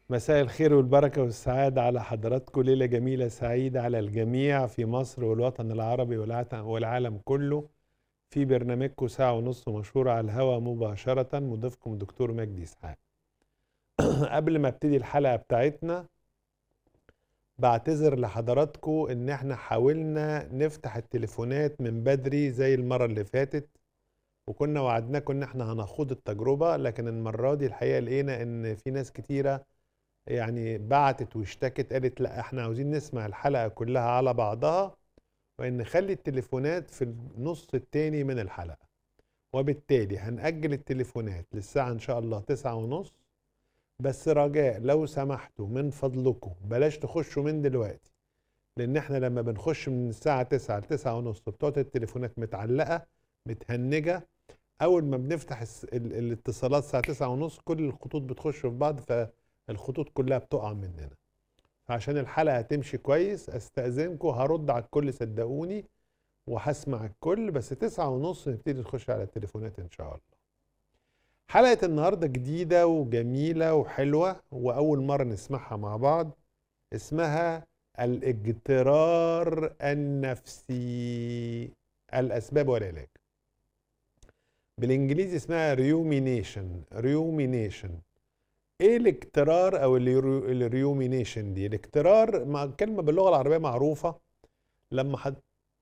مساء الخير والبركة والسعادة على حضراتكم ليلة جميلة سعيدة على الجميع في مصر والوطن العربي والعت- والعالم كله في برنامجكم ساعة ونص مشهور على الهواء مباشرة مضيفكم الدكتور مجدي إسحاق قبل ما ابتدي الحلقة بتاعتنا بعتذر لحضراتكم ان احنا حاولنا نفتح التليفونات من بدري زي المرة اللي فاتت وكنا وعدناكم ان احنا هنخوض التجربة لكن المرة دي الحقيقة لقينا ان في ناس كتيرة يعني بعتت واشتكت قالت لا احنا عاوزين نسمع الحلقة كلها على بعضها وان نخلي التليفونات في النص التاني من الحلقة وبالتالي هنأجل التليفونات للساعة ان شاء الله تسعة ونص بس رجاء لو سمحتوا من فضلكم بلاش تخشوا من دلوقتي لان احنا لما بنخش من الساعة تسعة لتسعة ونص بتقعد التليفونات متعلقة متهنجة اول ما بنفتح الس- ال- الاتصالات الساعة تسعة ونص كل الخطوط بتخش في بعض فالخطوط كلها بتقع مننا عشان الحلقة تمشي كويس استأذنكم هرد على الكل صدقوني وهسمع الكل بس تسعة ونص نبتدي نخش على التليفونات ان شاء الله حلقة النهاردة جديدة وجميلة وحلوة وأول مرة نسمعها مع بعض اسمها الاجترار النفسي الأسباب والعلاج بالإنجليزي اسمها ريومينيشن ريومينيشن ايه الاجترار او الريومينيشن دي الاجترار مع كلمة باللغة العربية معروفة لما حد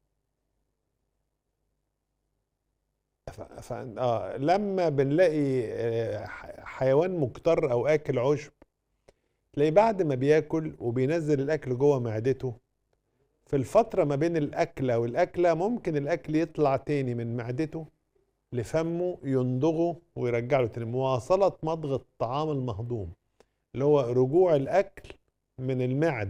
ف... ف... آه لما بنلاقي آه، ح- حيوان مكتر او اكل عشب تلاقي بعد ما بياكل وبينزل الاكل جوه معدته في الفترة ما بين الأكلة والأكلة ممكن الأكل يطلع تاني من معدته لفمه يندغه ويرجع له تاني مواصلة مضغ الطعام المهضوم اللي هو رجوع الأكل من المعدة